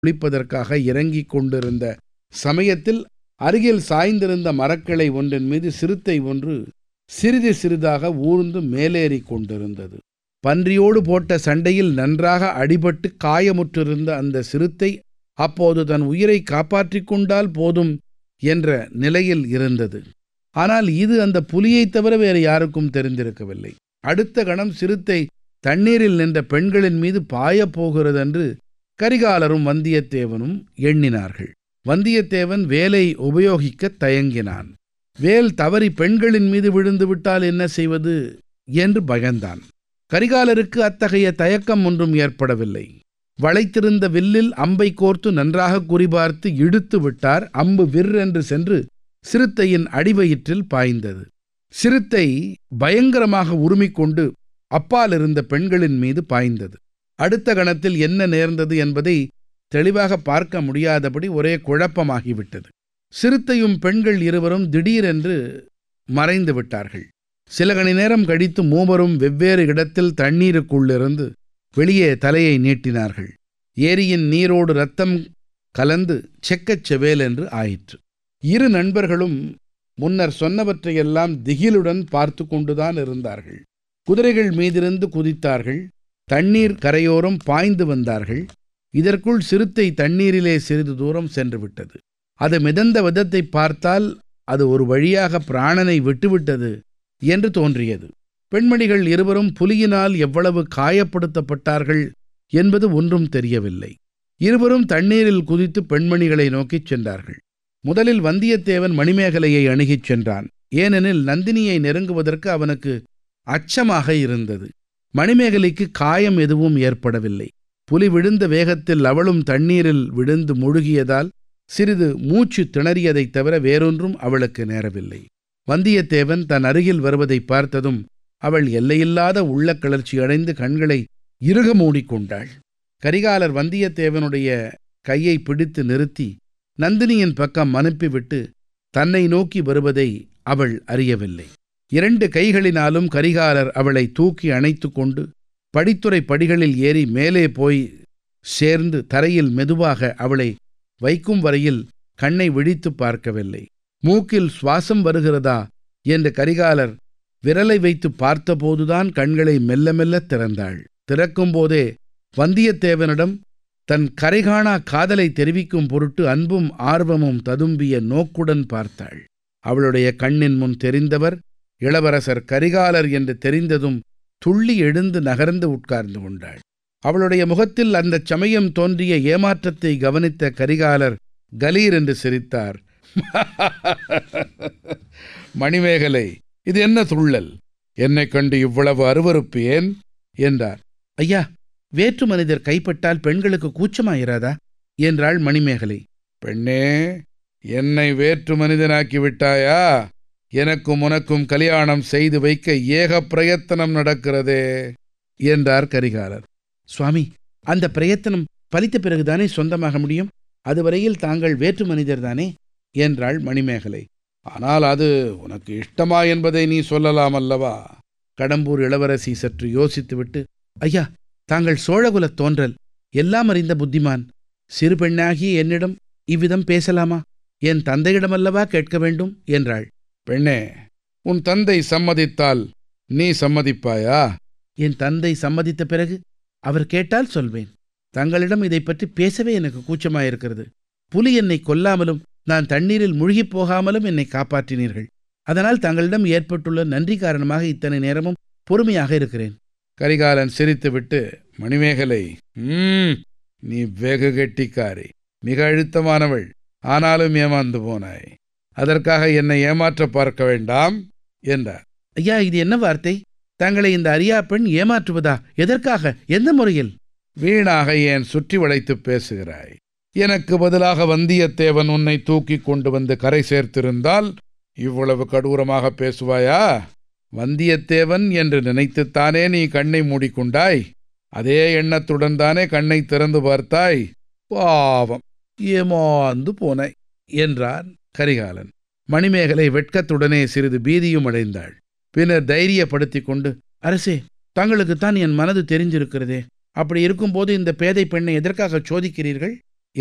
குளிப்பதற்காக இறங்கிக் கொண்டிருந்த சமயத்தில் அருகில் சாய்ந்திருந்த மரக்கிளை ஒன்றின் மீது சிறுத்தை ஒன்று சிறிது சிறிதாக ஊர்ந்து மேலேறிக் கொண்டிருந்தது பன்றியோடு போட்ட சண்டையில் நன்றாக அடிபட்டு காயமுற்றிருந்த அந்த சிறுத்தை அப்போது தன் உயிரை காப்பாற்றிக் கொண்டால் போதும் என்ற நிலையில் இருந்தது ஆனால் இது அந்த புலியைத் தவிர வேறு யாருக்கும் தெரிந்திருக்கவில்லை அடுத்த கணம் சிறுத்தை தண்ணீரில் நின்ற பெண்களின் மீது பாயப் போகிறதென்று கரிகாலரும் வந்தியத்தேவனும் எண்ணினார்கள் வந்தியத்தேவன் வேலை உபயோகிக்கத் தயங்கினான் வேல் தவறி பெண்களின் மீது விழுந்து விட்டால் என்ன செய்வது என்று பயந்தான் கரிகாலருக்கு அத்தகைய தயக்கம் ஒன்றும் ஏற்படவில்லை வளைத்திருந்த வில்லில் அம்பை கோர்த்து நன்றாக குறிபார்த்து இழுத்து விட்டார் அம்பு விர் என்று சென்று சிறுத்தையின் அடிவயிற்றில் பாய்ந்தது சிறுத்தை பயங்கரமாக உருமிக்கொண்டு அப்பால் இருந்த பெண்களின் மீது பாய்ந்தது அடுத்த கணத்தில் என்ன நேர்ந்தது என்பதை தெளிவாக பார்க்க முடியாதபடி ஒரே குழப்பமாகிவிட்டது சிறுத்தையும் பெண்கள் இருவரும் திடீரென்று மறைந்து விட்டார்கள் சில கணி நேரம் கழித்து மூவரும் வெவ்வேறு இடத்தில் தண்ணீருக்குள்ளிருந்து வெளியே தலையை நீட்டினார்கள் ஏரியின் நீரோடு ரத்தம் கலந்து செக்கச் செவேல் என்று ஆயிற்று இரு நண்பர்களும் முன்னர் சொன்னவற்றையெல்லாம் திகிலுடன் பார்த்து கொண்டுதான் இருந்தார்கள் குதிரைகள் மீதிருந்து குதித்தார்கள் தண்ணீர் கரையோரம் பாய்ந்து வந்தார்கள் இதற்குள் சிறுத்தை தண்ணீரிலே சிறிது தூரம் சென்று விட்டது அது மிதந்த விதத்தை பார்த்தால் அது ஒரு வழியாக பிராணனை விட்டுவிட்டது என்று தோன்றியது பெண்மணிகள் இருவரும் புலியினால் எவ்வளவு காயப்படுத்தப்பட்டார்கள் என்பது ஒன்றும் தெரியவில்லை இருவரும் தண்ணீரில் குதித்து பெண்மணிகளை நோக்கிச் சென்றார்கள் முதலில் வந்தியத்தேவன் மணிமேகலையை அணுகிச் சென்றான் ஏனெனில் நந்தினியை நெருங்குவதற்கு அவனுக்கு அச்சமாக இருந்தது மணிமேகலைக்கு காயம் எதுவும் ஏற்படவில்லை புலி விழுந்த வேகத்தில் அவளும் தண்ணீரில் விழுந்து முழுகியதால் சிறிது மூச்சு திணறியதைத் தவிர வேறொன்றும் அவளுக்கு நேரவில்லை வந்தியத்தேவன் தன் அருகில் வருவதை பார்த்ததும் அவள் எல்லையில்லாத உள்ள கிளர்ச்சி அடைந்து கண்களை இறுக மூடிக்கொண்டாள் கரிகாலர் வந்தியத்தேவனுடைய கையை பிடித்து நிறுத்தி நந்தினியின் பக்கம் அனுப்பிவிட்டு தன்னை நோக்கி வருவதை அவள் அறியவில்லை இரண்டு கைகளினாலும் கரிகாலர் அவளை தூக்கி அணைத்து கொண்டு படித்துறை படிகளில் ஏறி மேலே போய் சேர்ந்து தரையில் மெதுவாக அவளை வைக்கும் வரையில் கண்ணை விழித்து பார்க்கவில்லை மூக்கில் சுவாசம் வருகிறதா என்று கரிகாலர் விரலை வைத்து பார்த்தபோதுதான் கண்களை மெல்ல மெல்ல திறந்தாள் திறக்கும்போதே வந்தியத்தேவனிடம் தன் கரைகாணா காதலை தெரிவிக்கும் பொருட்டு அன்பும் ஆர்வமும் ததும்பிய நோக்குடன் பார்த்தாள் அவளுடைய கண்ணின் முன் தெரிந்தவர் இளவரசர் கரிகாலர் என்று தெரிந்ததும் துள்ளி எழுந்து நகர்ந்து உட்கார்ந்து கொண்டாள் அவளுடைய முகத்தில் அந்தச் சமயம் தோன்றிய ஏமாற்றத்தை கவனித்த கரிகாலர் கலீர் என்று சிரித்தார் மணிமேகலை இது என்ன துள்ளல் என்னைக் கண்டு இவ்வளவு அருவருப்பு ஏன் என்றார் ஐயா வேற்று மனிதர் கைப்பட்டால் பெண்களுக்கு கூச்சமாயிராதா என்றாள் மணிமேகலை பெண்ணே என்னை வேற்று மனிதனாக்கி விட்டாயா எனக்கும் உனக்கும் கல்யாணம் செய்து வைக்க ஏக பிரயத்தனம் நடக்கிறதே என்றார் கரிகாலர் சுவாமி அந்த பிரயத்தனம் பலித்த பிறகுதானே சொந்தமாக முடியும் அதுவரையில் தாங்கள் வேற்று மனிதர்தானே என்றாள் மணிமேகலை ஆனால் அது உனக்கு இஷ்டமா என்பதை நீ சொல்லலாம் அல்லவா கடம்பூர் இளவரசி சற்று யோசித்துவிட்டு ஐயா தாங்கள் சோழகுலத் தோன்றல் எல்லாம் அறிந்த புத்திமான் சிறு பெண்ணாகிய என்னிடம் இவ்விதம் பேசலாமா என் தந்தையிடமல்லவா கேட்க வேண்டும் என்றாள் பெண்ணே உன் தந்தை சம்மதித்தால் நீ சம்மதிப்பாயா என் தந்தை சம்மதித்த பிறகு அவர் கேட்டால் சொல்வேன் தங்களிடம் இதை பற்றி பேசவே எனக்கு கூச்சமாயிருக்கிறது புலி என்னை கொல்லாமலும் நான் தண்ணீரில் முழுகிப் போகாமலும் என்னை காப்பாற்றினீர்கள் அதனால் தங்களிடம் ஏற்பட்டுள்ள நன்றி காரணமாக இத்தனை நேரமும் பொறுமையாக இருக்கிறேன் கரிகாலன் சிரித்துவிட்டு மணிமேகலை ம் நீ வெகு கெட்டிக்காரி மிக அழுத்தமானவள் ஆனாலும் ஏமாந்து போனாய் அதற்காக என்னை ஏமாற்ற பார்க்க வேண்டாம் என்றார் ஐயா இது என்ன வார்த்தை தங்களை இந்த அரியா பெண் ஏமாற்றுவதா எதற்காக எந்த முறையில் வீணாக ஏன் சுற்றி வளைத்து பேசுகிறாய் எனக்கு பதிலாக வந்தியத்தேவன் உன்னை தூக்கி கொண்டு வந்து கரை சேர்த்திருந்தால் இவ்வளவு கடூரமாக பேசுவாயா வந்தியத்தேவன் என்று நினைத்துத்தானே நீ கண்ணை மூடிக்கொண்டாய் அதே எண்ணத்துடன் தானே கண்ணை திறந்து பார்த்தாய் பாவம் ஏமாந்து போனாய் என்றான் கரிகாலன் மணிமேகலை வெட்கத்துடனே சிறிது பீதியும் அடைந்தாள் பின்னர் தைரியப்படுத்திக் கொண்டு அரசே தங்களுக்குத்தான் என் மனது தெரிஞ்சிருக்கிறதே அப்படி இருக்கும்போது இந்த பேதை பெண்ணை எதற்காக சோதிக்கிறீர்கள்